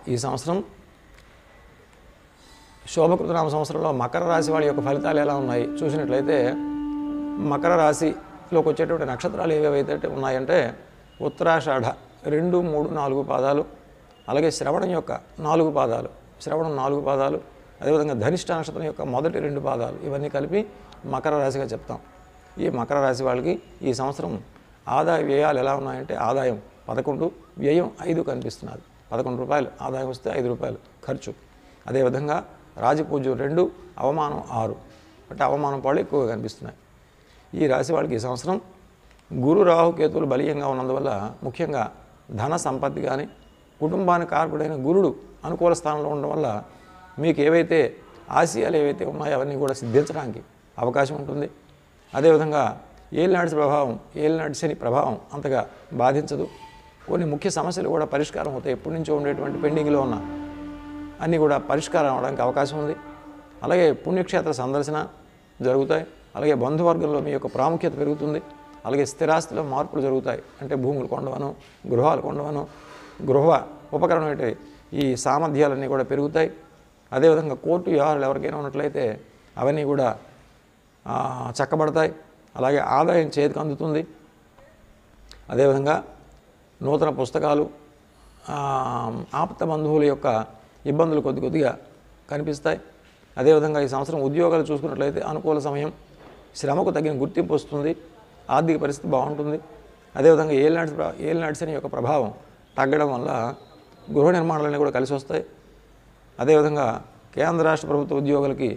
ఈ సంవత్సరం శోభకృతనామ సంవత్సరంలో మకర రాశి వాళ్ళ యొక్క ఫలితాలు ఎలా ఉన్నాయి చూసినట్లయితే మకర రాశిలోకి వచ్చేటువంటి నక్షత్రాలు ఏవేవైతే ఉన్నాయంటే ఉత్తరాషాఢ రెండు మూడు నాలుగు పాదాలు అలాగే శ్రవణం యొక్క నాలుగు పాదాలు శ్రవణం నాలుగు పాదాలు అదేవిధంగా ధనిష్ట నక్షత్రం యొక్క మొదటి రెండు పాదాలు ఇవన్నీ కలిపి మకర రాశిగా చెప్తాం ఈ మకర రాశి వాళ్ళకి ఈ సంవత్సరం ఆదాయ వ్యయాలు ఎలా ఉన్నాయంటే ఆదాయం పదకొండు వ్యయం ఐదు కనిపిస్తున్నది పదకొండు రూపాయలు ఆదాయం వస్తే ఐదు రూపాయలు ఖర్చు అదేవిధంగా రాజపూజ్యం రెండు అవమానం ఆరు అంటే అవమానం పాళ్ళు ఎక్కువగా కనిపిస్తున్నాయి ఈ రాశి వాళ్ళకి ఈ సంవత్సరం గురు రాహు కేతువులు బలీయంగా ఉన్నందువల్ల ముఖ్యంగా ధన సంపత్తి కానీ కుటుంబానికి కారకుడైన గురుడు అనుకూల స్థానంలో ఉండడం వల్ల మీకు ఏవైతే ఆశయాలు ఏవైతే ఉన్నాయో అవన్నీ కూడా సిద్ధించడానికి అవకాశం ఉంటుంది అదేవిధంగా ఏలినాటి ప్రభావం ఏలినాటి శని ప్రభావం అంతగా బాధించదు కొన్ని ముఖ్య సమస్యలు కూడా పరిష్కారం అవుతాయి ఎప్పటి నుంచో ఉండేటువంటి పెండింగ్లో ఉన్న అన్నీ కూడా పరిష్కారం అవడానికి అవకాశం ఉంది అలాగే పుణ్యక్షేత్ర సందర్శన జరుగుతాయి అలాగే బంధువర్గంలో మీ యొక్క ప్రాముఖ్యత పెరుగుతుంది అలాగే స్థిరాస్తిలో మార్పులు జరుగుతాయి అంటే భూములు కొండవను గృహాలు కొండవను గృహ ఉపకరణం అంటే ఈ సామర్థ్యాలన్నీ కూడా పెరుగుతాయి అదేవిధంగా కోర్టు వ్యవహారాలు ఎవరికైనా ఉన్నట్లయితే అవన్నీ కూడా ఆ, చక్కబడతాయి అలాగే ఆదాయం చేతికి అందుతుంది అదేవిధంగా నూతన పుస్తకాలు ఆ, ఆప్త బంధువుల యొక్క ఇబ్బందులు కొద్ది కొద్దిగా కనిపిస్తాయి అదేవిధంగా ఈ సంవత్సరం ఉద్యోగాలు చూసుకున్నట్లయితే అనుకూల సమయం శ్రమకు తగిన గుర్తింపు వస్తుంది ఆర్థిక పరిస్థితి బాగుంటుంది అదేవిధంగా ఏలినాటి ప్ర- ఏలినాటి శని యొక్క ప్రభావం తగ్గడం వల్ల గృహ నిర్మాణాలన్నీ కూడా కలిసి వస్తాయి అదేవిధంగా కేంద్ర రాష్ట్ర ప్రభుత్వ ఉద్యోగులకి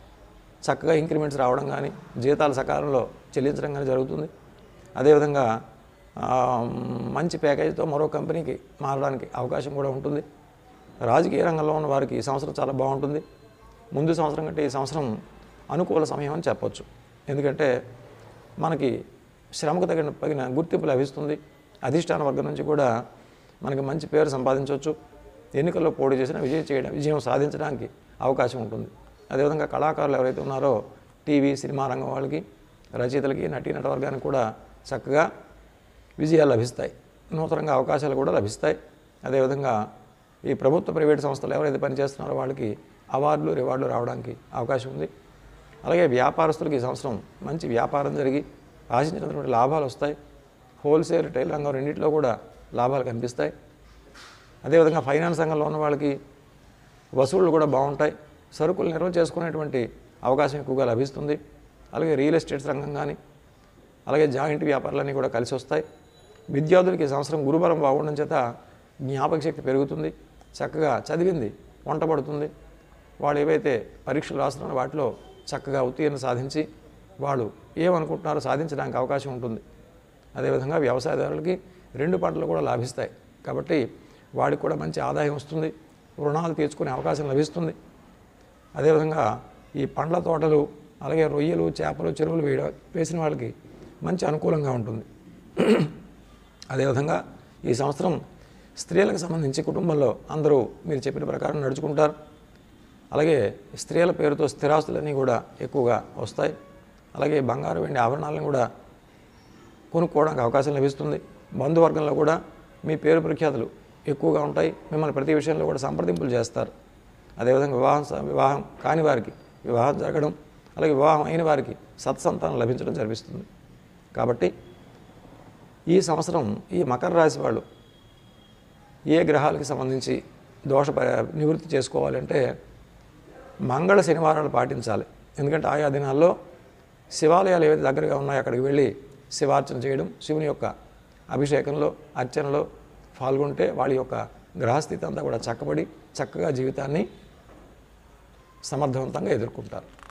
చక్కగా ఇంక్రిమెంట్స్ రావడం కానీ జీతాలు సకాలంలో చెల్లించడం కానీ జరుగుతుంది అదేవిధంగా ఆ, మంచి ప్యాకేజీతో మరో కంపెనీకి మారడానికి అవకాశం కూడా ఉంటుంది రాజకీయ రంగంలో ఉన్న వారికి ఈ సంవత్సరం చాలా బాగుంటుంది ముందు సంవత్సరం కంటే ఈ సంవత్సరం అనుకూల సమయం అని చెప్పొచ్చు ఎందుకంటే మనకి శ్రమకు తగిన తగిన గుర్తింపు లభిస్తుంది అధిష్టాన వర్గం నుంచి కూడా మనకి మంచి పేరు సంపాదించవచ్చు ఎన్నికల్లో పోటీ చేసిన విజయం చేయడం విజయం సాధించడానికి అవకాశం ఉంటుంది అదేవిధంగా కళాకారులు ఎవరైతే ఉన్నారో టీవీ సినిమా రంగం వాళ్ళకి రచయితలకి నటీ నటవర్గానికి కూడా చక్కగా విజయాలు లభిస్తాయి నూతనంగా అవకాశాలు కూడా లభిస్తాయి అదేవిధంగా ఈ ప్రభుత్వ ప్రైవేట్ సంస్థలు ఎవరైతే పనిచేస్తున్నారో వాళ్ళకి అవార్డులు రివార్డులు రావడానికి అవకాశం ఉంది అలాగే వ్యాపారస్తులకి ఈ సంవత్సరం మంచి వ్యాపారం జరిగి ఆశించినటువంటి లాభాలు వస్తాయి హోల్సేల్ రిటైల్ రంగం రెండింటిలో కూడా లాభాలు కనిపిస్తాయి అదేవిధంగా ఫైనాన్స్ రంగంలో ఉన్న వాళ్ళకి వసూళ్లు కూడా బాగుంటాయి సరుకులు నిల్వ చేసుకునేటువంటి అవకాశం ఎక్కువగా లభిస్తుంది అలాగే రియల్ ఎస్టేట్స్ రంగం కానీ అలాగే జాయింట్ వ్యాపారాలన్నీ కూడా కలిసి వస్తాయి విద్యార్థులకి ఈ సంవత్సరం గురుబలం బాగుండడం చేత జ్ఞాపక శక్తి పెరుగుతుంది చక్కగా చదివింది వంట పడుతుంది వాళ్ళు ఏవైతే పరీక్షలు రాస్తున్నారో వాటిలో చక్కగా ఉత్తీర్ణ సాధించి వాళ్ళు ఏమనుకుంటున్నారో సాధించడానికి అవకాశం ఉంటుంది అదేవిధంగా వ్యవసాయదారులకి రెండు పంటలు కూడా లాభిస్తాయి కాబట్టి వాడికి కూడా మంచి ఆదాయం వస్తుంది రుణాలు తీర్చుకునే అవకాశం లభిస్తుంది అదేవిధంగా ఈ పండ్ల తోటలు అలాగే రొయ్యలు చేపలు చెరువులు వేయడం వేసిన వాళ్ళకి మంచి అనుకూలంగా ఉంటుంది అదేవిధంగా ఈ సంవత్సరం స్త్రీలకు సంబంధించి కుటుంబంలో అందరూ మీరు చెప్పిన ప్రకారం నడుచుకుంటారు అలాగే స్త్రీల పేరుతో స్థిరాస్తులన్నీ కూడా ఎక్కువగా వస్తాయి అలాగే బంగారు వెండి ఆభరణాలను కూడా కొనుక్కోవడానికి అవకాశం లభిస్తుంది బంధువర్గంలో కూడా మీ పేరు ప్రఖ్యాతులు ఎక్కువగా ఉంటాయి మిమ్మల్ని ప్రతి విషయంలో కూడా సంప్రదింపులు చేస్తారు అదేవిధంగా వివాహం స- వివాహం కాని వారికి వివాహం జరగడం అలాగే వివాహం అయిన వారికి సత్సంతానం లభించడం జరిపిస్తుంది కాబట్టి ఈ సంవత్సరం ఈ మకర రాశి వాళ్ళు ఏ గ్రహాలకి సంబంధించి దోష ప- నివృత్తి చేసుకోవాలంటే మంగళ శనివారాలు పాటించాలి ఎందుకంటే ఆయా దినాల్లో శివాలయాలు ఏవైతే దగ్గరగా ఉన్నాయో అక్కడికి వెళ్ళి శివార్చన చేయడం శివుని యొక్క అభిషేకంలో అర్చనలో పాల్గొంటే వాళ్ళ యొక్క గ్రహస్థితి అంతా కూడా చక్కబడి చక్కగా జీవితాన్ని సమర్థవంతంగా ఎదుర్కొంటారు